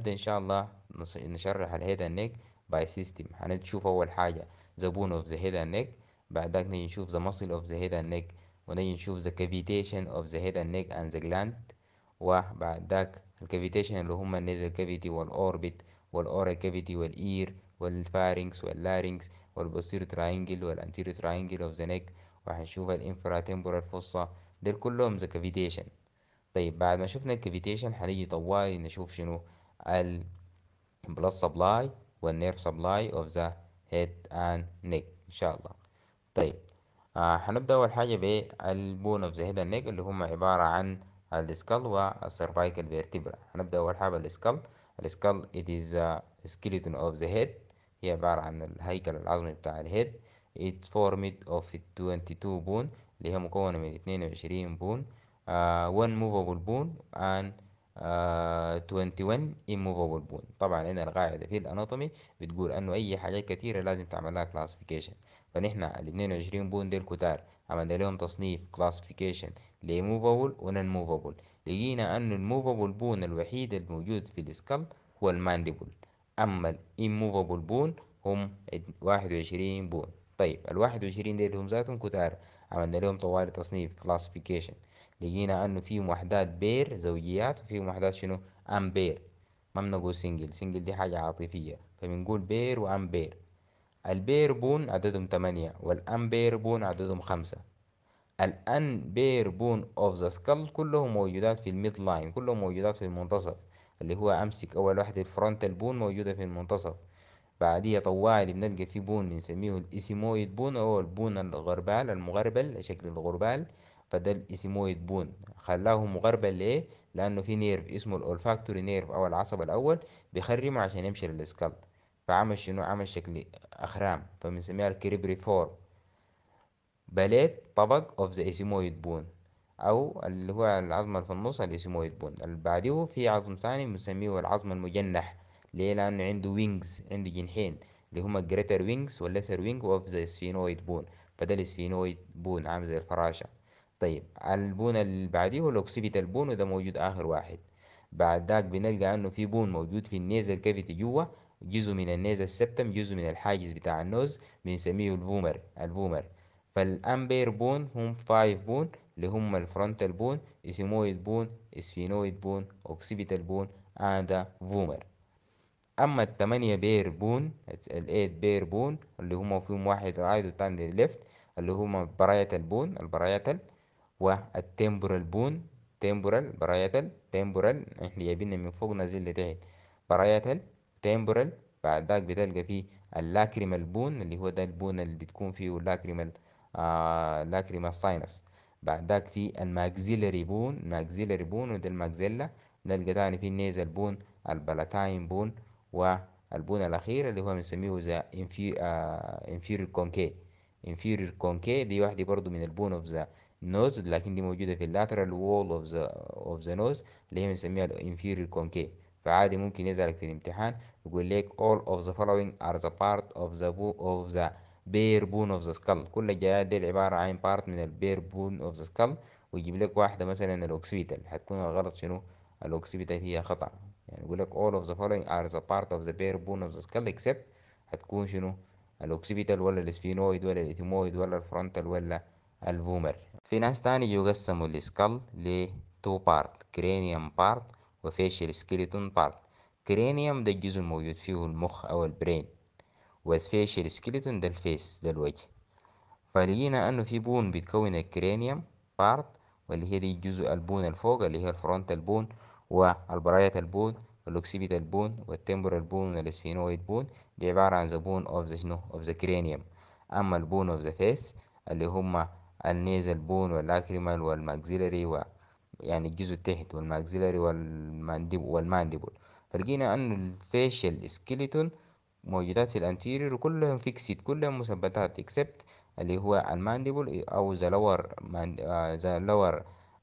حنبدأ إن شاء الله نص- نشرح الهيد and neck by system هنشوف أول حاجة the bone of the head and neck بعد ذاك نيجي نشوف the muscle of the head and neck ونيجي نشوف the cavitation of the head and neck and the gland وبعد ذاك الكافيتيشن اللي هم النيزل كافيتي والأوربت والأورال كافيتي والإير والفارنكس واللارنكس والبوستير تراينجل والانتيريور تراينجل اوف ذا نيك وهنشوف الانفرا تمبورال فوسا دول كلهم ذا كافيتيشن طيب بعد ما شفنا الكافيتيشن هنيجي طوالي نشوف شنو ال blood supply والنيرف supply of the head and neck إن شاء الله طيب آه هنبدأ أول حاجة بالبون اوف ذا هيد and neck اللي هم عبارة عن السكال والسيرفايكال فيرتبرا هنبدأ أول حاجة بالسكال السكال it is a skeleton of the head هي عبارة عن الهيكل العظمي بتاع الهيد it's formed of 22 bone اللي هي مكونة من 22 بون uh, one movable bone and uh, 21 immovable bone طبعا هنا القاعدة في الاناتومي بتقول انه اي حاجات كتيرة لازم تعمل لها classification فنحن ال 22 بون ديل كتار عملنا لهم تصنيف classification ل movable و non movable لقينا انه الموفابل بون الوحيد الموجود في السكال هو المانديبل اما ال immovable بون هم 21 بون طيب ال 21 ديل هم ذاتهم كتار عملنا لهم طوال تصنيف classification لقينا انه فيهم وحدات بير زوجيات وفيهم وحدات شنو امبير ما بنقول سنجل سنجل دي حاجة عاطفية فبنقول بير وامبير البير بون عددهم تمانية والامبير بون عددهم خمسة الان بير بون اوف ذا سكال كلهم موجودات في الميد لاين كلهم موجودات في المنتصف اللي هو امسك اول واحدة الفرونتال بون موجودة في المنتصف بعديها طوالي بنلقى في بون بنسميه الاسيمويد بون او البون الغربال المغربل شكل الغربال فده الاسيمويد بون خلاه مغربل ليه لانه في نيرف اسمه الاولفاكتوري نيرف او العصب الاول بيخرمه عشان يمشي للسكال فعمل شنو عمل شكل اخرام فبنسميها الكريبري فور بليت طبق اوف ذا اسيمويد بون او اللي هو العظم اللي في النص الاسيمويد بون اللي بعديه في عظم ثاني بنسميه العظم المجنح ليه لانه عنده وينجز عنده جنحين اللي هما الجريتر وينجز والليسر وينج اوف ذا سفينويد بون فده السفينويد بون عامل زي الفراشة طيب البون اللي بعديه هو الاوكسيبيتال بون وده موجود اخر واحد بعد ذاك بنلقى انه في بون موجود في النيزل كافيتي جوا جزء من النيزل سبتم جزء من الحاجز بتاع النوز بنسميه الفومر الفومر فالامبير بون هم فايف بون اللي هم الفرونتال بون اسيمويد بون اسفينويد بون اوكسيبيتال بون اند فومر اما التمانية بير بون الايت بير بون اللي هم فيهم واحد رايت والتاني ليفت اللي هم برايتال بون البرايتال والتمبورال بون تمبورال برايتال تمبورال احنا جايبينها من فوق نازل لتحت برايتال تمبورال بعد ذاك بتلقى فيه اللاكريمال بون اللي هو ده البون اللي بتكون فيه اللاكريمال آه لاكريمال ساينس بعد ذاك في الماكسيلري بون ماكسيلري بون وده الماكسيلا نلقى تاني في النيزل بون البلاتاين بون والبون الأخير اللي هو بنسميه ذا inferior كونكي inferior كونكي دي واحدة برضو من البون اوف ذا نوز لكن دي موجودة في اللاترال وول اوف ذا اوف ذا نوز اللي هي بنسميها الانفيريور كونكي فعادي ممكن يسألك في الامتحان يقول لك all of the following are the part of the bo of the bare bone of the skull كل الجهات دي عبارة عن part من البير بون اوف ذا skull ويجيب لك واحدة مثلا الاوكسيبيتال هتكون الغلط شنو الاوكسيبيتال هي خطأ يعني يقول لك all of the following are the part of the bare bone of the skull except هتكون شنو الاوكسيبيتال ولا الاسفينويد ولا الاثيمويد ولا الفرونتال ولا الفومر في ناس تاني يقسموا السكال ل two part cranium part وفيشل سكيلتون part cranium ده الجزء الموجود فيه المخ او البرين وفيشل سكيلتون ده الفيس ده الوجه فلقينا انه في بون بيتكون الكرينيوم بارت واللي هي دي الجزء البون الفوق اللي هي الفرونتال بون والبرايتال بون والاوكسيبيتال بون والتمبرال بون والاسفينويد بون دي عبارة عن ذا بون اوف ذا شنو اوف ذا كرينيوم اما البون اوف ذا فيس اللي هما النيزل بون والاكريمال والماكسيلري و يعني الجزء التحت والماكسيلري والمانديب والمانديبول فلقينا انه الفيشل سكيلتون موجودات في الانتيريور وكلهم فيكسيد كلهم مثبتات اكسبت اللي هو المانديبل او ذا لور ذا لور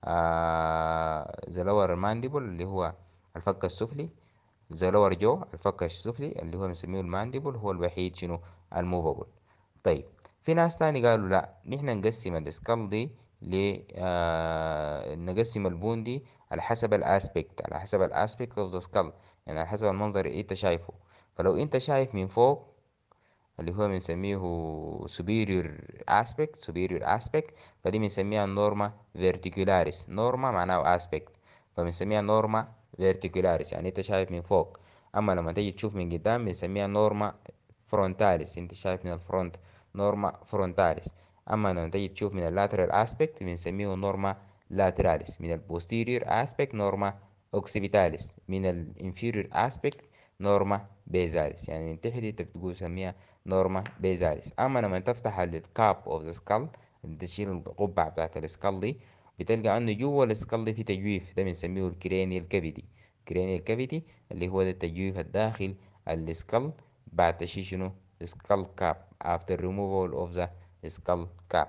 ذا لور مانديبل اللي هو الفك السفلي ذا لور جو الفك السفلي اللي هو بنسميه المانديبل هو الوحيد شنو الموفابل طيب في ناس تاني قالوا لا نحن نقسم السكال دي ل آه نقسم البون دي على حسب الاسبكت على حسب الاسبكت اوف ذا سكال يعني على حسب المنظر اللي انت شايفه فلو انت شايف من فوق اللي هو بنسميه superior aspect superior aspect فدي بنسميها النورما verticularis نورما معناه aspect فبنسميها نورما verticularis يعني انت شايف من فوق اما لما تيجي تشوف من قدام بنسميها نورما frontalis انت شايف من الفرونت نورما frontalis اما لما تيجي تشوف من اللاترال aspect بنسميه نورما lateralis من البوستيريور aspect نورما occipitalis من الانفيريور aspect نورما بيزاليس يعني من تحت انت بتقول سميها نورما بيزاليس اما لما تفتح الكاب اوف ذا سكال تشيل القبعة بتاعت السكال دي بتلقى انه جوا السكال دي في تجويف ده بنسميه الكرينيال كافيتي الكرينيال كافيتي اللي هو ده التجويف الداخل السكال بعد تشيل شنو سكال كاب after removal of the skull cap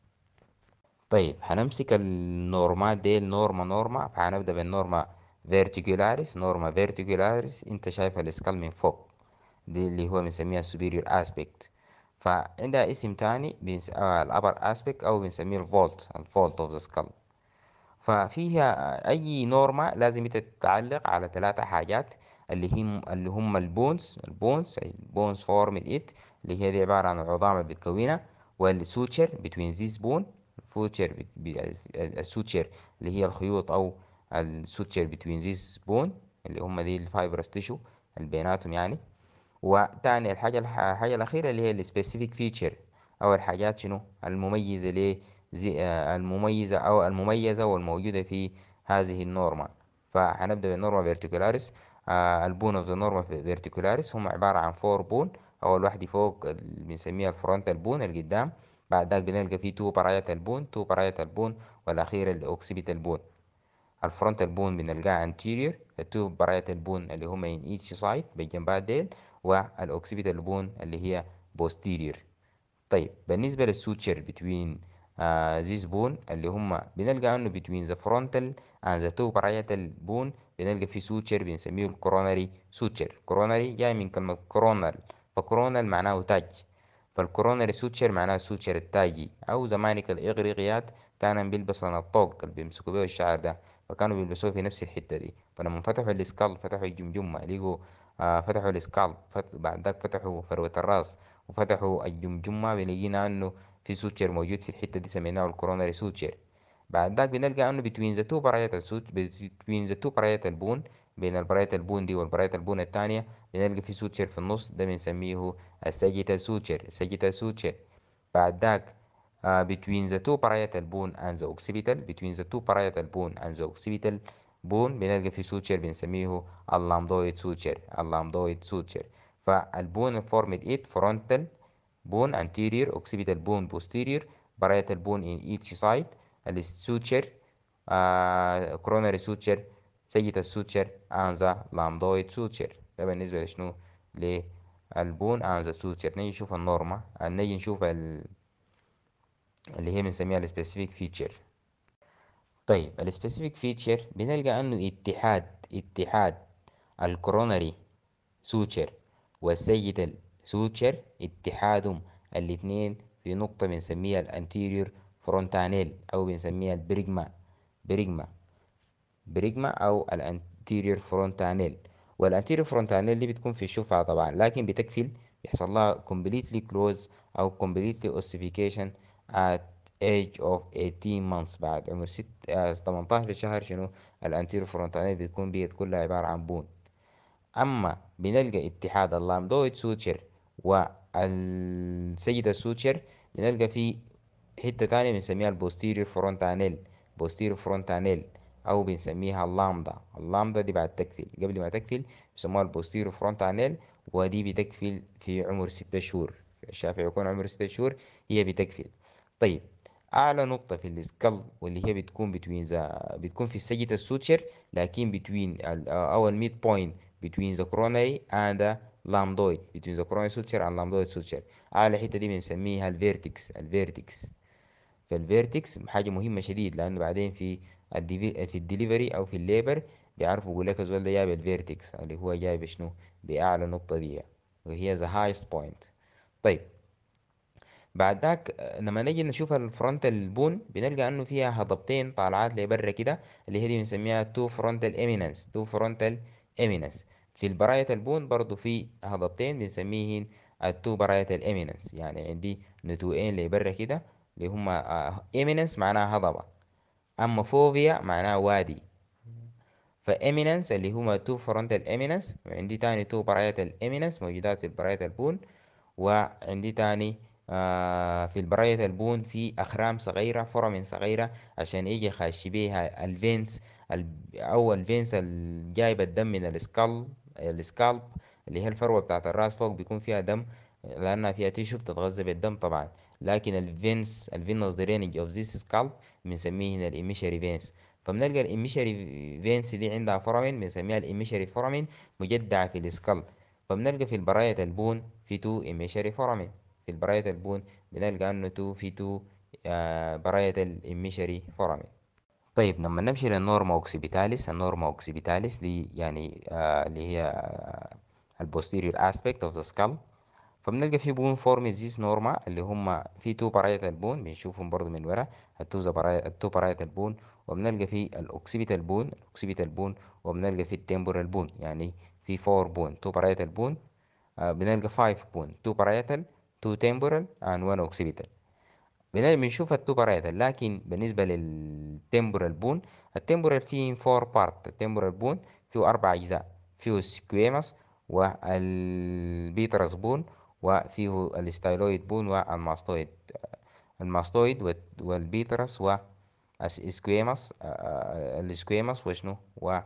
طيب هنمسك النورمات دي نورما نورما فهنبدأ بالنورما فيرتيكولاريس نورما فيرتيكولاريس انت شايف الاسكال من فوق دي اللي هو بنسميها superior aspect فعندها اسم تاني بنس... آه الأبر aspect أو بنسميه الفولت الفولت of the skull ففيها أي نورما لازم تتعلق على ثلاثة حاجات اللي هم اللي هم البونز البونز البونز فورم إت اللي هي دي عبارة عن العظام اللي بتكونها والسوتشر between this bone السوتشر السوتشر اللي هي الخيوط أو السوتشر between this bone اللي هم دي الفايبرس تيشو اللي بيناتهم يعني وتاني الحاجة الحاجة الأخيرة اللي هي السبيسيفيك فيتشر أو الحاجات شنو المميزة ل المميزة أو المميزة والموجودة في هذه النورما فهنبدأ بالنورما فيرتيكولاريس البون اوف ذا نورما فيرتيكولاريس هم عبارة عن فور بون أول واحدة فوق اللي بنسميها الفرونتال بون اللي قدام بعد ذاك بنلقى فيه تو برايات البون تو برايات البون والأخيرة الأوكسيبيتال بون الفرونتال بون بنلقاها anterior التو برايات البون اللي هم in each side بالجنبات ديل والأوكسيبيتال بون اللي هي posterior طيب بالنسبة للسوتشر between uh, this bone اللي هم بنلقى انه between the frontal and the two parietal bone بنلقى في سوتشر بنسميه الكوروناري سوتشر كوروناري جاي من كلمة كورونال فكورونال معناه تاج فالكوروناري سوتشر معناه السوتشر التاجي أو زمانك الإغريقيات كانوا بيلبسوا الطوق اللي بيمسكوا بيه الشعر ده فكانوا بيلبسوه في نفس الحتة دي فلما فتحوا السكال فتحوا الجمجمة لقوا آه فتحوا السكال فت... بعد ذاك فتحوا فروة الراس وفتحوا الجمجمة بنلاقينا انه في سوتشر موجود في الحتة دي سميناه الكوروناري سوتشر بعد ذاك بنلقى انه between the two parietal suit between the two parietal bone بين البرايتال بون دي والبرايتال بون التانية بنلقى في سوتشر في النص ده بنسميه الساجيتال سوتشر الساجيتال سوتشر بعد ذاك uh, between the two parietal bone and the occipital between the two parietal bone and the occipital bone بنلقى في سوتشر بنسميه اللامدويد سوتشر اللامدويد سوتشر فالبون formed it frontal bone anterior occipital bone posterior parietal bone in each side السوتشر آه coronary suture سيد السوتشر and the lambdoid suture ده بالنسبة لشنو للبون and the suture نيجي نشوف النورما نيجي نشوف ال... اللي هي بنسميها السبيسيفيك فيتشر طيب السبيسيفيك فيتشر بنلقى انه اتحاد اتحاد الكوروناري سوتشر والسيد السوتشر اتحادهم الاتنين في نقطة بنسميها الانتيريور فرونتانيل او بنسميها البريجما بريجما بريجما او الانتيريور فرونتانيل والانتيريور فرونتانيل دي بتكون في الشفعة طبعا لكن بتكفل يحصل لها completely close او completely ossification at age of 18 months بعد عمر ست آه 18 شهر شنو الانتيريور فرونتانيل بتكون بيت كلها عبارة عن بون اما بنلقى اتحاد اللامدويد سوتشر والسيدة السوتشر بنلقى في حتة تانية بنسميها البوستيريور فرونتانيل بوستيريور فرونتانيل او بنسميها اللامدا اللامدا دي بعد تكفيل قبل ما تكفيل بيسموها البوستيريور فرونتانيل ودي بتكفيل في عمر ستة شهور الشافعي يكون عمره ستة شهور هي بتكفيل طيب اعلى نقطة في السكال واللي هي بتكون between the بتكون في السجدة السوتشر لكن between او الميد بوينت between the coronary and the lambdoid between the coronary suture and lambdoid suture اعلى حتة دي بنسميها الفيرتكس الفيرتكس فالفيرتكس حاجة مهمة شديد لانه بعدين في في الدليفري او في الليبر بيعرفوا يقول لك الزول ده جايب الفيرتكس اللي هو جايب شنو باعلى نقطة دي وهي the highest point طيب بعد ذاك لما نجي نشوف الفرونتال بون بنلقى انه فيها هضبتين طالعات لبرا كده اللي هي دي بنسميها تو فرونتال ايميننس تو فرونتال ايميننس في البراية البون برضو في هضبتين بنسميهن التو براية الاميننس يعني عندي نتوئين لبرا كده اللي هما اميننس معناها هضبة اما فوفيا معناها وادي فاميننس اللي هما تو فرونتال اميننس وعندي تاني تو براية الاميننس موجودات في البراية البون وعندي تاني آه في البراية البون في أخرام صغيرة فورامين صغيرة عشان يجي خاش بيها الفينس أو الفينس الجايب الدم من السكال السكالب اللي هي الفروة بتاعت الراس فوق بيكون فيها دم لأنها فيها تيشو بتتغذى بالدم طبعا لكن الفينس الفينوس درينج اوف ذيس سكالب بنسميه هنا الإيميشري فينس فبنلقى الإيميشري فينس دي عندها فورامين بنسميها الإيميشري فورامين مجدعة في السكال فبنلقى في البراية البون في تو إيميشري فورامين في البراية البون بنلقى انه تو في تو آه براية الإيميشري فورامين طيب لما نمشي للنورما اوكسيبيتاليس النورما اوكسيبيتاليس دي يعني آه اللي هي آه البوستيريور اسبيكت اوف ذا سكال فبنلقى في بون فورم زيس نورما اللي هم في تو براية البون بنشوفهم برضو من ورا التو براية التو براية البون وبنلقى في الاوكسيبيتال بون الاوكسيبيتال بون وبنلقى في التمبورال بون يعني في فور بون تو براية البون آه بنلقى فايف بون تو برايتال تو temporal and one occipital بنشوف التو برايتال لكن بالنسبة للتمبورال بون التمبورال فيه فور بارت التمبورال بون فيه أربع أجزاء فيه السكويمس والبيترس بون وفيه الستايلويد بون والماستويد الماستويد والبيترس والسكويمس السكويمس وشنو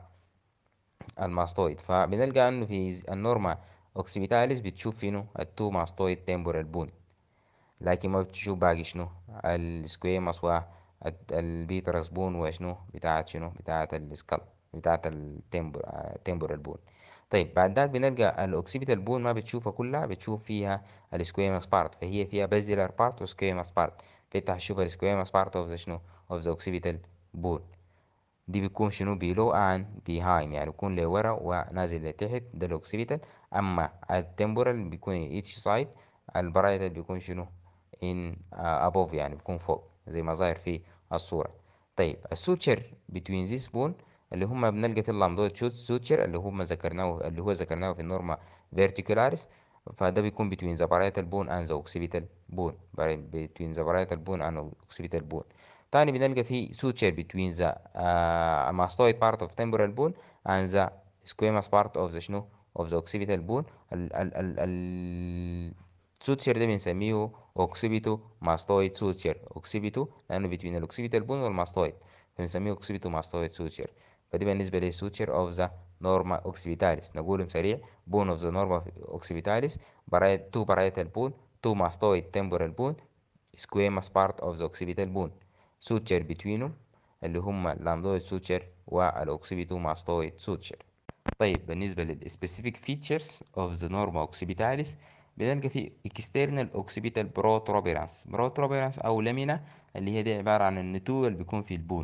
والماستويد فبنلقى انه في النورما اوكسيبيتاليس بتشوف شنو التو ماستويد تمبورال بون لكن ما بتشوف باقي شنو السكويمس والبيترس بون وشنو بتاعت شنو بتاعت السكال بتاعت التمبورال بون طيب بعد ذاك بنلقى الاوكسيبيتال بون ما بتشوفها كلها بتشوف فيها السكويمس بارت فهي فيها بازيلر بارت وسكويمس بارت فانت هتشوف السكويمس بارت اوف ذا شنو اوف ذا اوكسيبيتال بون دي بيكون شنو بيلو ان بيهايند يعني بيكون لورا ونازل لتحت ده الاوكسيبيتال اما التمبورال بيكون each سايد البرايتال بيكون شنو in uh, above يعني بيكون فوق زي ما ظاهر في الصورة طيب السوتشر between this bone اللي هم بنلقى في اللامدود سوتشر اللي هم ذكرناه اللي هو ذكرناه في النورما verticularis فده بيكون between the parietal bone and the occipital bone between the parietal bone and occipital bone تاني بنلقى في suture between the uh, mastoid part of temporal bone and the squamous part of the شنو of the occipital bone ال ال ال ال suture ده بنسميه occipito mastoid suture occipito لأنه between ال occipital bone وال mastoid فبنسميه occipito mastoid suture فدي بالنسبة لل suture of the norma occipitalis نقولهم سريع bone of the norma occipitalis two parietal bone two mastoid temporal bone squamous part of the occipital bone suture betweenهم اللي هم اللامدويد suture والأوكسيبيتو ماستويد suture طيب بالنسبة للسبيسيفيك فيتشرز اوف ذا نورما اوكسيبيتاليس بنلقى في اكسترنال اوكسيبيتال بروتروبيرانس بروتروبيرانس او لامينا اللي هي دي عبارة عن النتوء اللي بيكون في البون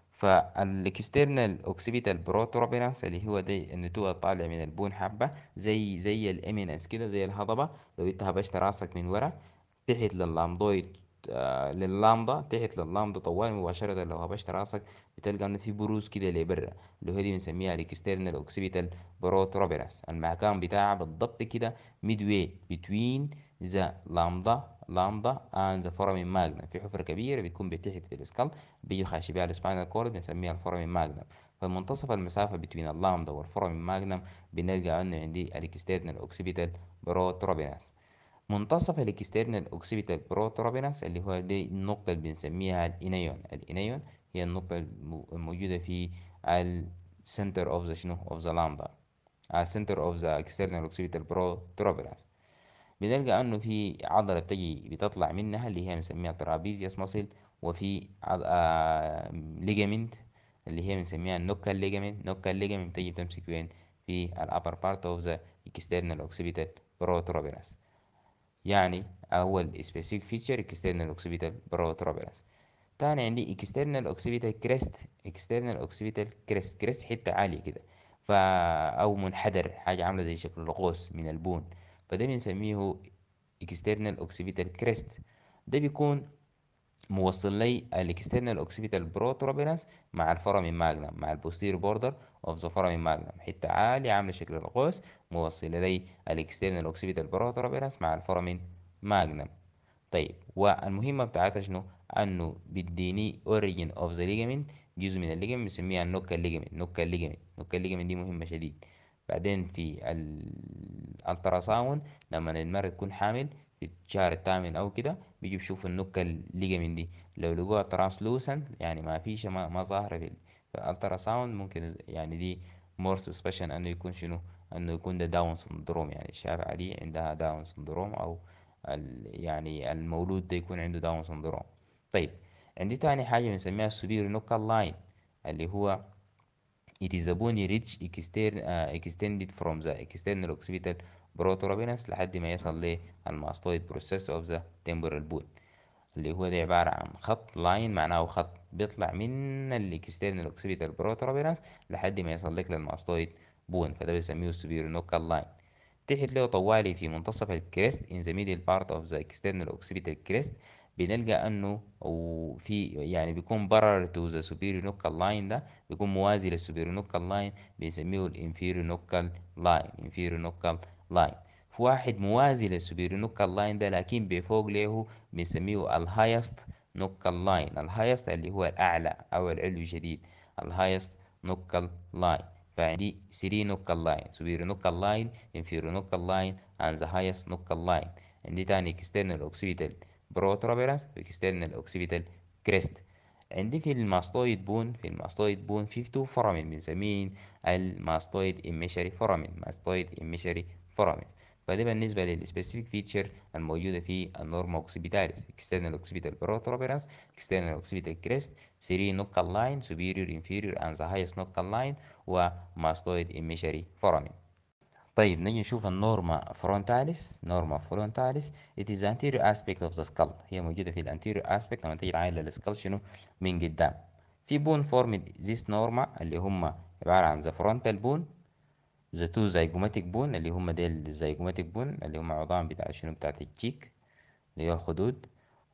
فالاكسترنال اوكسيبيتال بروتروبيرانس اللي هو دي النتوء الطالع من البون حبة زي زي الاميننس كده زي الهضبة لو انت هبشت راسك من ورا تحت لللامدويد آه لللامدا تحت لللامدا طوال مباشرة لو هبشت راسك بتلقى انه في بروز كده لبرا اللي هو دي بنسميها الاكسترنال اوكسيبيتال بروتروبيرانس المكان بتاعها بالضبط كده ميدوي بتوين ذا لامدا لامدا اند ذا فورامين ماجنا في حفرة كبيرة بتكون بتحت في الاسكال بيجي خاشي بيها السباينال كورد بنسميها الفورامين ماجنم فمنتصف المسافة بين اللامدا والفورامين ماجنم بنلقى انه عندي الاكسترنال اوكسيبيتال بروتروبيرانس منتصف الاكسترنال اوكسيبيتال بروتروبينس اللي هو دي النقطة اللي بنسميها الانيون الانيون هي النقطة الموجودة في السنتر اوف ذا شنو اوف ذا لامدا السنتر اوف ذا اكسترنال اوكسيبيتال بروتروبينس بنلقى انه في عضلة بتجي بتطلع منها اللي هي بنسميها ترابيزيوس ماسل وفي آه ليجامنت اللي هي بنسميها النوكال ليجامنت نوكال ليجامنت بتجي بتمسك وين في الابر بارت اوف ذا اكسترنال اوكسيبيتال بروتروبينس يعني أول specific feature external occipital protuberance تاني عندي external occipital crest external occipital crest crest حتة عالية كده فا أو منحدر حاجة عاملة زي شكل القوس من البون فده بنسميه external occipital crest ده بيكون موصل لي الاكسترنال اوكسيبيتال بروتروبيرانس مع الفورامين ماجنم مع البوستير بوردر اوف ذا فورامين ماجنم حته عاليه عامله شكل القوس موصل لي الاكسترنال اوكسيبيتال بروتروبيرانس مع الفورامين ماجنم طيب والمهمه بتاعتها شنو انه بيديني اوريجين اوف ذا ليجامنت جزء من الليجامنت بنسميها النوكا ليجامنت نوكا ليجامنت نوكا ليجامنت دي مهمه شديد بعدين في الالتراساوند لما المرأة تكون حامل في الشهر الثامن او كده بيجوا بيشوفوا النكة الليجامنت دي لو لقوها ترانسلوسنت يعني ما فيش ما, ما ظاهرة في الالتراساوند ممكن يعني دي مور سسبشن انه يكون شنو انه يكون ده داون سندروم يعني الشافعة دي عندها داون سندروم او يعني المولود ده يكون عنده داون سندروم طيب عندي تاني حاجة بنسميها السوبيرو نوكال لاين اللي هو it is a bony ridge extend, uh, extended from the external occipital protuberance لحد ما يصل للماستويد process of the temporal bone اللي هو ده عبارة عن خط لاين معناه خط بيطلع من الاكسترنال occipital protuberance لحد ما يصل لك للماستويد بون فده بيسميه superior نوكال لاين تحت له طوالي في منتصف الكريست in the middle part of the external occipital crest بنلقى انه وفي يعني بيكون برر تو ذا superior نوكال لاين ده بيكون موازي للسوبيريور نوكال لاين بنسميه الانفيريور نوكال لاين انفيريور نوكال لاين في واحد موازي للسوبيريور نوكال لاين ده لكن بفوق له بنسميه الهايست نوكال لاين الهايست اللي هو الاعلى او العلوي شديد الهايست نوكال لاين فعندي 3 نوكال لاين superior نوكال لاين inferior نوكال لاين and the highest نوكال لاين عندي تاني external occipital protuberance و external occipital crest عندي في الماستويد بون في الماستويد بون في تو فرامين بنسميه الماستويد إميشري فرامين ماستويد إميشري فرامين فده بالنسبة للسبيسيفيك فيتشر الموجودة في النورما اوكسيبيتاليس external occipital protuberance external occipital crest 3 نوكال لاين superior inferior and the highest نوكال لاين وماستويد إميشري فرامين طيب نجي نشوف النورما فرونتاليس نورما فرونتاليس it is the anterior aspect of the skull هي موجودة في الانتيريور aspect لما تيجي تعاين للسكال شنو من قدام في بون فورم زيس نورما اللي هم عبارة عن the frontal bone the two zygomatic bone اللي هم ديل الزيجوماتيك بون اللي هم عظام بتاع شنو بتاعت التشيك اللي هو الخدود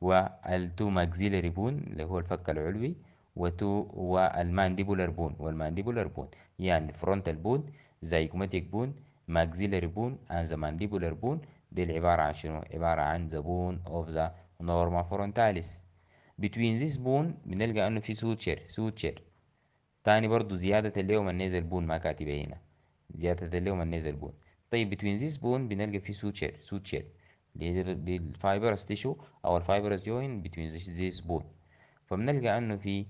والتو ماكسيلري بون اللي هو الفك العلوي وتو والمانديبولار بون والمانديبولار بون يعني فرونتال بون زيجوماتيك بون maxillary bone and the mandibular bone دي عبارة عن شنو؟ عبارة عن the bone of the norma frontalis between this bone بنلقى انه في سوتشر سوتشر تاني برضو زيادة اليوم النيزل بون ما كاتبة هنا زيادة اليوم النيزل بون طيب between this bone بنلقى في سوتشر سوتشر دي الفايبرس تيشو او الفايبرس جوين between this bone فبنلقى انه في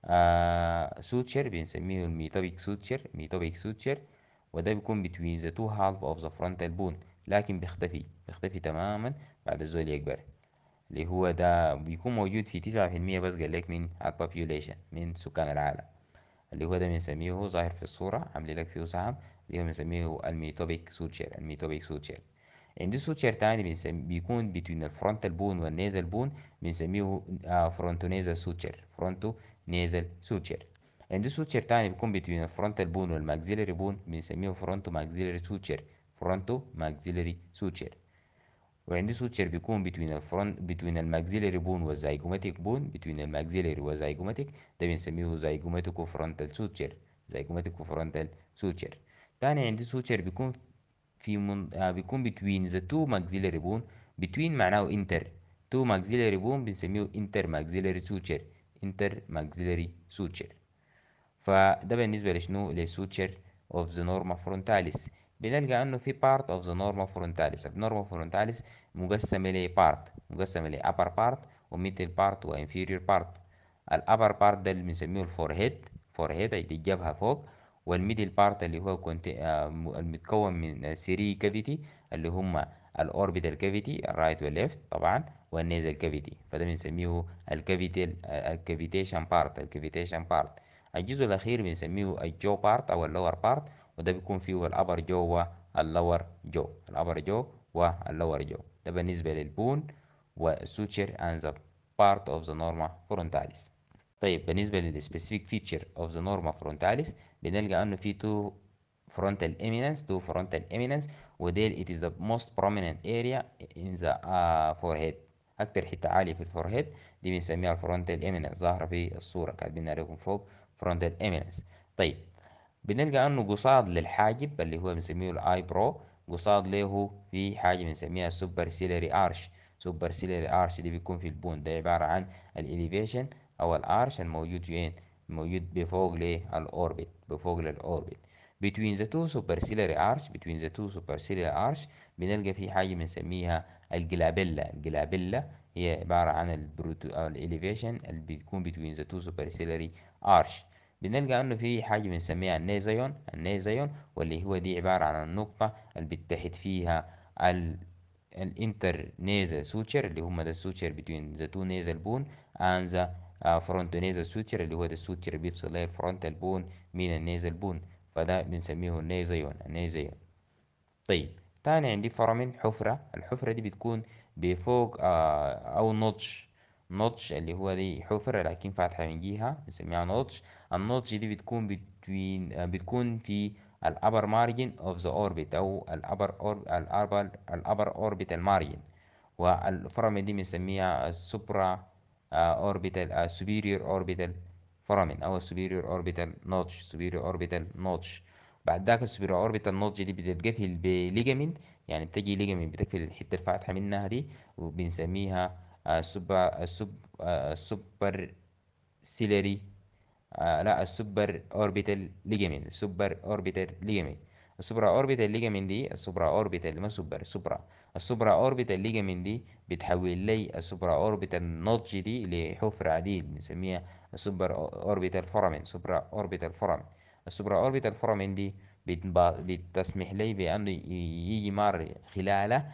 آه سوتشر بنسميه الميتوبيك سوتشر ميتوبيك سوتشر وده بيكون between the two half of the frontal bone لكن بيختفي بيختفي تماما بعد الزول يكبر اللي هو ده بيكون موجود في تسعة في المية بس قال لك من البوبيوليشن من سكان العالم اللي هو ده بنسميه هو ظاهر في الصورة عامل لك فيه سهم اللي هو بنسميه الميتوبيك سوتشر الميتوبيك سوتشر عندي سوتشر تاني بنسمي بيكون بين الفرونتال بون والنيزل بون بنسميه فرونتو نيزل سوتشر فرونتو نيزل سوتشر عندي سوتشر تاني بيكون بين الفرونتال بون والماكسيلري بون بنسميه فرونتو ماكسيلري سوتشر فرونتو ماكسيلري سوتشر وعندي سوتشر بيكون بين الفرونت بين الماكسيلري بون والزيجوماتيك بون بين الماكسيلري والزيجوماتيك ده بنسميه زيجوماتيكو فرونتال سوتشر زيجوماتيكو فرونتال سوتشر تاني عندي سوتشر بيكون في من... آه بيكون between the two maxillary bone between معناه انتر two maxillary bone بنسميه inter maxillary suture inter maxillary suture فده بالنسبة لشنو للسوتشر of the norma frontalis بنلقى انه في part of the norma frontalis النورما frontalis مقسمة ل part مقسمة ل upper part و middle part و inferior part ال upper part ده اللي بنسميه الفورهيد فورهيد اللي الجبهة فوق والميدل بارت اللي هو كنت المتكون من 3 كافيتي اللي هما الاوربيتال كافيتي الرايت والليفت طبعا والنيزل كافيتي فده بنسميه الكافيتي الكافيتيشن بارت الكافيتيشن بارت الجزء الاخير بنسميه الجو بارت او اللور بارت وده بيكون فيه الابر جو واللور جو الابر جو واللور جو ده بالنسبه للبون والسوتشر and the part of the norma frontalis طيب بالنسبة للسبيسيفيك فيتشر اوف ذا نورما فرونتاليس بنلقى انه في تو frontal eminence تو frontal eminence وديل it is the most prominent area in the uh, forehead اكتر حتة عالية في الفورهيد دي بنسميها الفرونتال ايمينس ظاهرة في الصورة كاتبين عليكم فوق فرونتال ايمينس طيب بنلقى انه قصاد للحاجب اللي هو بنسميه الاي برو قصاد له في حاجة بنسميها سوبر سيلري ارش سوبر سيلري ارش دي بيكون في البون ده عبارة عن الاليفيشن او الارش الموجود فين موجود بفوق للاوربت بفوق للاوربت between the two superciliary arch between the two superciliary arch بنلقى في حاجة بنسميها الجلابيلا الجلابيلا هي عبارة عن البروتو أو الإليفيشن اللي بيكون between the two superciliary arch بنلقى انه في حاجة بنسميها النيزيون النيزيون واللي هو دي عبارة عن النقطة اللي بيتحد فيها ال الانتر نيزل سوتشر اللي هم ده السوتشر between the two nasal bone and the فرونتو نيزل سوتشر اللي هو ده السوتشر اللي بيفصل ليه الفرونتال بون من النيزل بون فده بنسميه النيزيون النيزيون طيب تاني عندي فرامين حفرة الحفرة دي بتكون بفوق آه أو نضج نضج اللي هو دي حفرة لكن فاتحة من جهة بنسميها نضج النضج دي بتكون between آه بتكون في الأبر مارجن اوف ذا اوربت أو الأبر أور الأبر الأبر اوربيتال مارجن والفرامين دي بنسميها السوبرا اوربيتال superior orbital foramen او superior orbital notch superior orbital notch بعد ذاك السوبيريور اوربيتال نوتش دي بتتقفل بليجامنت يعني بتجي ليجامنت بتقفل الحته الفاتحه منها دي وبنسميها السوبر السوب السوبر سيلري لا السوبر اوربيتال ليجامنت السوبر اوربيتال ليجامنت السوبرا اوربيتال ليجامنت دي السوبرا اوربيتال ما سوبر سوبرا السوبرا اوربيتال ليجامنت دي بتحول لي السوبرا اوربيتال نوتش دي لحفرة عديد بنسميها السوبر اوربيتال فورامين سوبرا اوربيتال فورامين السوبرا اوربيتال فورامين دي بتسمح لي بانه يجي مار خلاله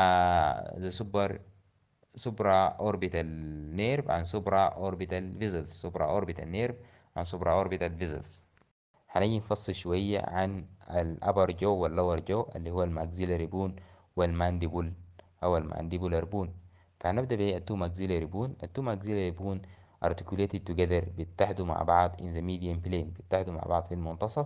ذا سوبر سوبرا اوربيتال نيرف عن سوبرا اوربيتال فيزلز سوبرا اوربيتال نيرف عن سوبرا اوربيتال فيزلز هنيجي نفصل شوية عن الأبر جو واللور جو اللي هو الماكسيلاري بون والمانديبول أو المانديبولار بون فهنبدأ بالتو ماكسيلاري بون التو ماكسيلاري بون articulated together بيتحدوا مع بعض in the median plane بيتحدوا مع بعض في المنتصف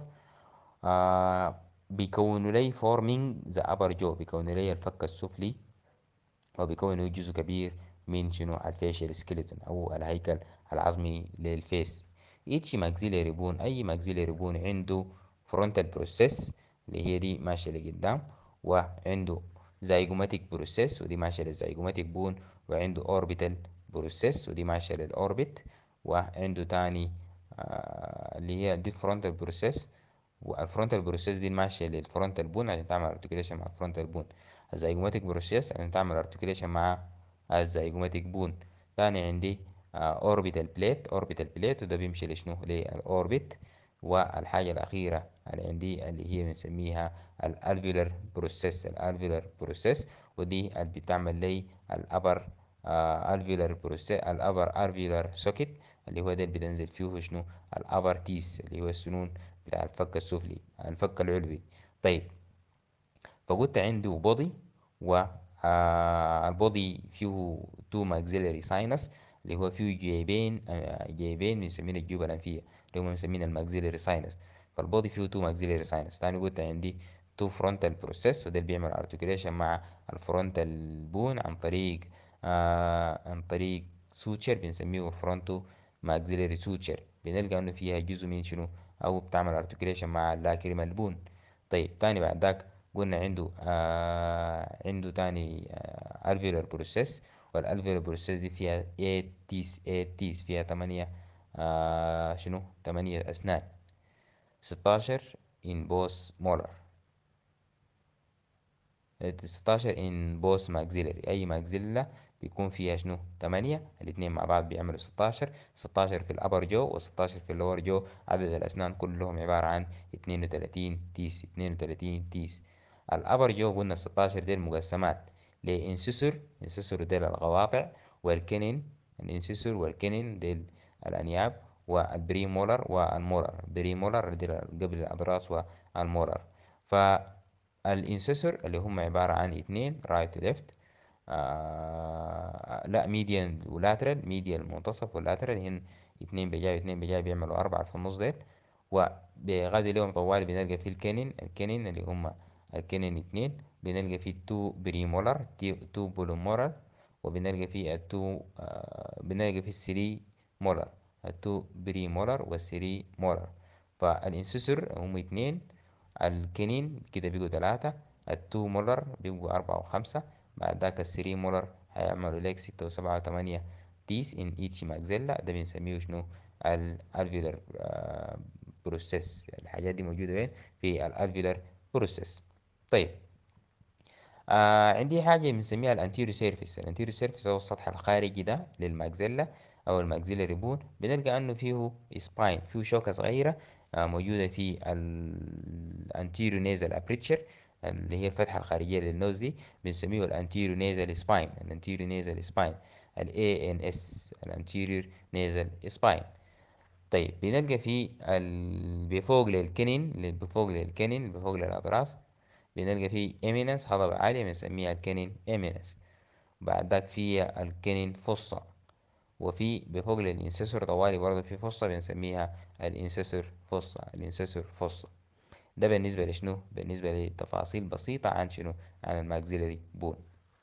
آه بيكونوا لي forming the upper jaw بيكونوا لي الفك السفلي وبيكونوا جزء كبير من شنو الفيشل سكيلتون أو الهيكل العظمي للفيس each maxillary bone أي maxillary bone عنده frontal process اللي هي دي ماشية لقدام وعنده zygomatic process ودي ماشية للzygomatic bone وعنده orbital process ودي ماشية للأوربت وعنده تاني آه اللي هي دي frontal process والفرونتال بروسيس دي ماشية للفرونتال بون عشان تعمل ارتكيوليشن مع الفرونتال بون الزيجوماتيك بروسيس عشان تعمل ارتكيوليشن مع الزيجوماتيك بون تاني عندي اوربيتال بليت اوربيتال بليت وده بيمشي لشنو للاوربت والحاجة الأخيرة اللي عندي اللي هي بنسميها الالفيولار بروسيس الالفيولار بروسيس ودي اللي بتعمل لي الابر الفيولار بروسيس الابر الفيولار سوكيت اللي هو ده اللي بتنزل فيه شنو الابر تيس اللي هو السنون بتاع الفك السفلي الفك العلوي طيب فقلت عنده بودي و البودي فيه تو ماكسيلري ساينس اللي هو فيه جيبين جيبين بنسمينها الجيوب الأنفية اللي هم مسمينها الماكسيلري ساينس فالبودي فيه تو ماكسيلري ساينس تاني قلت عندي تو فرونتال بروسيس وده اللي بيعمل ارتكوليشن مع الفرونتال بون عن طريق آه عن طريق سوتشر بنسميه فرونتو ماكسيلري سوتشر بنلقى انه فيها جزء من شنو او بتعمل ارتكوليشن مع اللاكريمال بون طيب تاني بعد ذاك قلنا عنده آه عنده تاني آه الفيولار بروسيس والالفيولار بروسيس دي فيها 8 تيس 8 تيس فيها 8 آه شنو 8 اسنان 16 in both molar 16 in both maxillary اي maxilla بيكون فيها شنو 8 الاثنين مع بعض بيعملوا 16 16 في الابر جو و16 في اللور جو عدد الاسنان كلهم عبارة عن 32 تيس 32 تيس الابر جو قلنا 16 دي المقسمات لانسسور انسسور ديل القواطع والكنين الانسسور والكنين ديل الانياب والبريمولر والمولر بريمولر ديل قبل الاضراس والمولر فالانسسور اللي هم عبارة عن اثنين رايت وليفت آه لا ميديان ولاترال ميديال منتصف واللاترال هن اتنين بجاي واتنين بجاي بيعملوا أربعة في النص ديل وبغادي لهم طوالي بنلقى فيه الكنين الكنين اللي هم الكنين اتنين بنلقى فيه تو بريمولر تو بولومولر وبنلقى فيه التو آه بنلقى فيه الثري مولر التو بري مولر والثري مولر فالانسسور هم اتنين الكنين كده بيقوا تلاتة التو مولر بيبقوا أربعة وخمسة بعد ذاك الثري مولر هيعملوا لك ستة وسبعة وتمانية تيس in each maxilla ده بنسميه شنو الالفيولار بروسيس الحاجات دي موجودة وين في الالفيولار بروسيس طيب آه عندي حاجة بنسميها الانتيريو سيرفيس الانتيريو سيرفيس هو السطح الخارجي ده للماكزيلا او الماكزيلاري بون بنلقى انه فيه سباين فيه شوكة صغيرة آه موجودة في الانتيريو نيزل ابريتشر اللي هي الفتحة الخارجية للنوز دي بنسميه الانتيريو نيزل سباين الانتيريو نيزل سباين ال ANS الانتيريور نيزل سباين طيب بنلقى في ال... بفوق للكنين اللي بفوق للكنين اللي بفوق للأضراس بنلقى في eminence هضبة عالية بنسميها الكنين eminence بعد ذاك في الكنين فصة وفي بفوق للإنسسور طوالي برضه في فصة بنسميها الإنسسور فصة الإنسسور فصة ده بالنسبة لشنو؟ بالنسبة لتفاصيل بسيطة عن شنو؟ عن الماكسيلري بون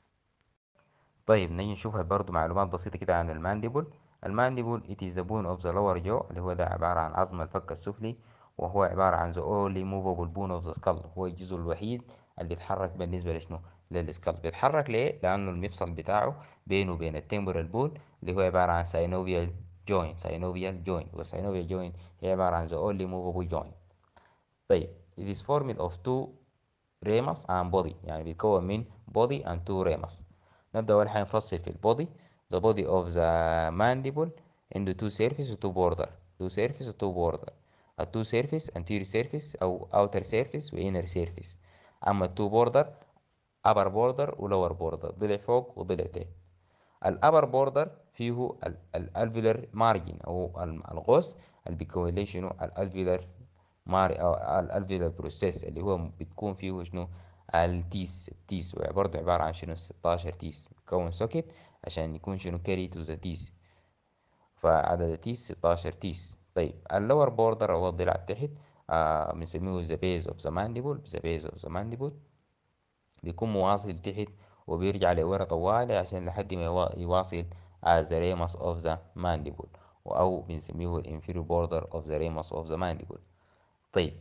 طيب نيجي نشوف برضو معلومات بسيطة كده عن المانديبل المانديبل it is the bone of the lower jaw اللي هو ده عبارة عن عظم الفك السفلي وهو عبارة عن the only movable bone of the skull هو الجزء الوحيد اللي بيتحرك بالنسبة لشنو للسكال بيتحرك ليه لأنه المفصل بتاعه بينه وبين التمبرال بون اللي هو عبارة عن synovial joint synovial joint والsynovial joint هي عبارة عن the only movable joint طيب it is formed of two ramus and body يعني بيتكون من body and two ramus نبدأ أول حاجة نفصل في البودي the body of the mandible into two surface و two border two surface و two border ال two surface anterior surface أو outer surface و inner surface أما ال two border upper border و lower border ضلع فوق وضلع تحت ال upper border فيه ال alveolar margin أو الغوص اللي بيكون ليه شنو ال alveolar مار أو ال alveolar process اللي هو بتكون فيه شنو التيس التيس برضه عبارة عن شنو ستاشر تيس بيكون سوكت عشان يكون شنو كاري تو ذا تيس فعدد التيس ستاشر تيس طيب اللور بوردر أو الضلع تحت آه بنسميه ذا بيز اوف ذا مانديبل ذا بيز اوف ذا مانديبل بيكون مواصل تحت وبيرجع لورا طوالي عشان لحد ما يواصل ذا ريمس اوف ذا مانديبل أو بنسميه الانفيريور بوردر اوف ذا ريمس اوف ذا مانديبل طيب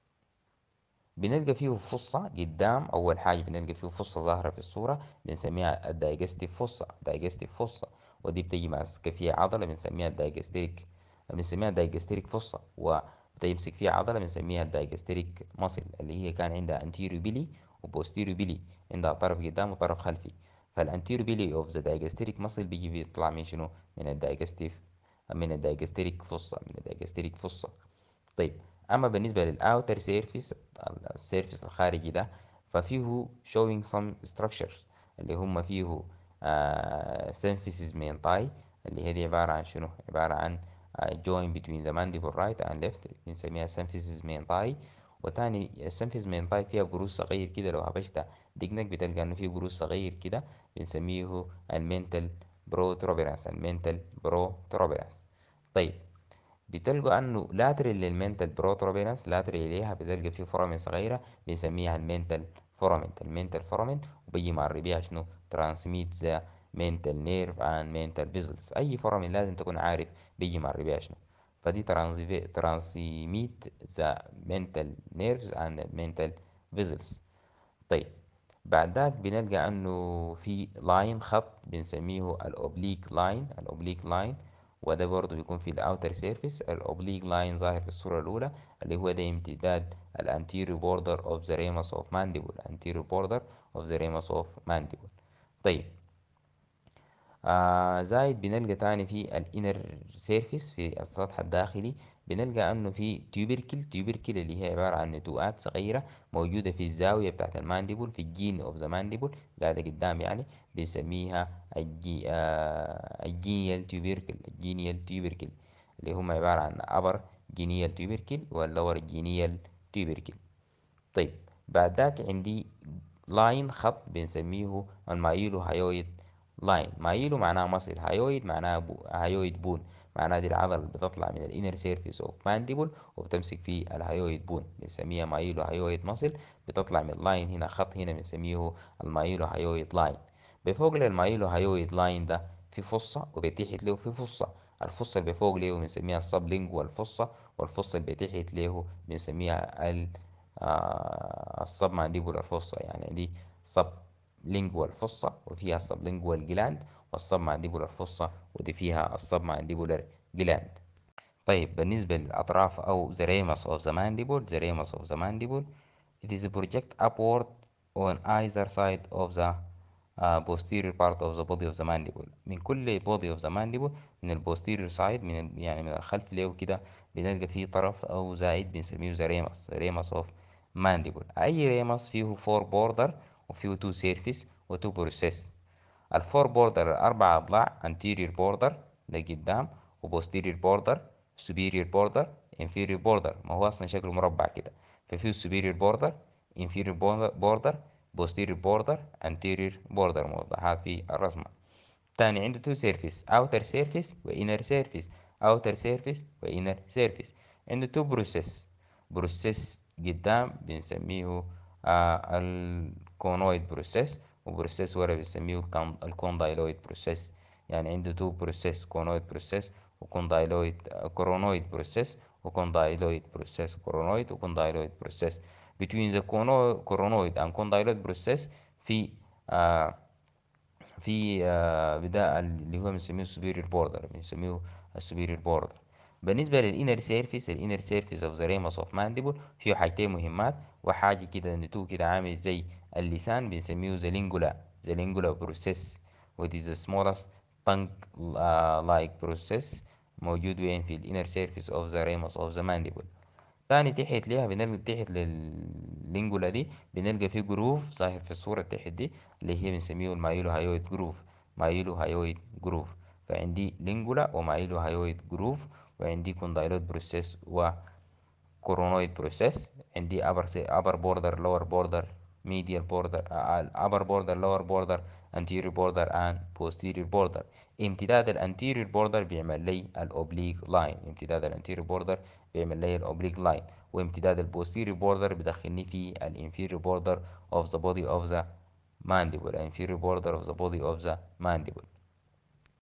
بنلقى فيه فصة قدام أول حاجة بنلقى فيه فصة ظاهرة في الصورة بنسميها الدايجستيف فصة دايجستيف فصة ودي بتجي ماسكة فيها عضلة بنسميها الدايجستريك بنسميها الدايجستريك فصة وبتمسك فيها عضلة بنسميها الدايجستريك ماسل اللي هي كان عندها انتيريو بيلي وبوستيريو بيلي عندها طرف قدام وطرف خلفي فالانتيريو بيلي اوف ذا دايجستريك ماسل بيجي بيطلع من شنو من الدايجستيف من الدايجستريك فصة من الدايجستريك فصة طيب اما بالنسبه للاوتر سيرفيس السيرفيس الخارجي ده ففيه showing some structures اللي هم فيه سينفيسيس من طاي اللي هي دي عبارة عن شنو عبارة عن join between the mandible right and left بنسميها سينفيسيس من طاي وتاني السينفيس من طاي فيها بروز صغير كده لو هبشت دقنك بتلقى انه فيه بروز صغير كده بنسميه المنتال بروتروبيرانس المنتال بروتروبيرانس طيب بتلقوا انه لاتري للمنتال بروتروبينس لاتري اليها بتلقى فيه فورامين صغيره بنسميها المنتال فورامين المنتال فورامين وبيجي مع بيها شنو ترانسميت ذا منتال نيرف اند منتال فيزلز اي فورامين لازم تكون عارف بيجي مع بيها شنو فدي ترانسميت ذا منتال نيرفز اند منتال فيزلز طيب بعد ذاك بنلقى انه في لاين خط بنسميه الاوبليك لاين الاوبليك لاين وده برضه بيكون في الاوتر سيرفيس الاوبليك لاين ظاهر في الصورة الأولى اللي هو ده امتداد الانتيريو بوردر اوف ذا ريمس اوف مانديبل anterior border of the ramus of mandible طيب آه زايد بنلقى تاني في الانر سيرفيس في السطح الداخلي بنلقى انه في تيوبركل تيوبركل اللي هي عبارة عن نتوءات صغيرة موجودة في الزاوية بتاعت المانديبل في الجين اوف ذا مانديبل قاعدة قدام يعني بنسميها الجي آه الجينيال تيوبركل الجينيال تيوبركل اللي هم عبارة عن upper جينيال تيوبركل واللور جينيال تيوبركل طيب بعد ذاك عندي لاين خط بنسميه المايلو هايويد لاين مايلو معناها مصل هايويد معناها بو هايويد بون معناها دي العضلة اللي بتطلع من الانر سيرفيس اوف مانديبل وبتمسك في الهايويد بون بنسميها مايلو هايويد مصل بتطلع من لاين هنا خط هنا بنسميه المايلو هايويد لاين بفوق المايلو هايويد لاين ده في فصة وبتحت له في فصة الفصة اللي بفوق له بنسميها السبلينجوال فصة والفصة اللي بتحت له بنسميها ال آه السب مانديبولار فصة يعني دي سب لينجوال فصة وفيها السب لينجوال جلاند والسب مانديبولار فصة ودي فيها السب مانديبولار جلاند طيب بالنسبة للأطراف أو the ramus of the mandible the ramus of the mandible it is project upward on either side of the uh, posterior part of the body of the mandible من كل body of the mandible من ال posterior side من ال يعني من الخلف له كده بنلقى فيه طرف أو زائد بنسميه the ramus the ramus of mandible أي ramus فيه four border وفيه two surface و two process الفور بوردر الأربع أضلاع anterior border لقدام و posterior border superior border inferior border ما هو أصلا شكله مربع كده ففيه superior border inferior border posterior border anterior border موضحات في الرسمة تاني عنده two surface outer surface و inner surface outer surface و inner surface عنده two process process قدام بنسميه آه الكونويد بروسيس وبروسيس ورا بنسميه الكوندايلويد بروسيس يعني عنده تو بروسيس كونويد بروسيس وكوندايلويد كورونويد بروسيس وكوندايلويد بروسيس كورونويد وكوندايلويد بروسيس between the coronoid and condyloid process في آه في آه بداية اللي هو بنسميه superior border بنسميه superior border بالنسبة للإنر سيرفيس الإنر سيرفيس اوف ذا ريموس اوف مانديبل فيه حاجتين مهمات وحاجة كده نتو كده عامل زي اللسان بنسميه ذا لينجولا ذا لينجولا بروسيس ودي ذا smallest tongue uh, like process موجود وين في الانر سيرفيس اوف ذا ريموس اوف ذا مانديبل تاني تحت ليها بنلقى تحت لللينجولا دي بنلقى في جروف ظاهر في الصورة تحت دي اللي هي بنسميه المايلو هايويد جروف مايلو هايويد جروف فعندي لينجولا ومايلو هايويد جروف وعندي كوندايلويد بروسيس وكورونويد بروسيس عندي upper upper border lower border medial border upper border lower border anterior border and posterior border امتداد الانتيريور بوردر بيعمل لي الاوبليك لاين امتداد الانتيريور بوردر بيعمل لي الاوبليك لاين وامتداد البوستيريور بوردر بيدخلني في الانفيريور بوردر of the body of the mandible inferior border of the body of the mandible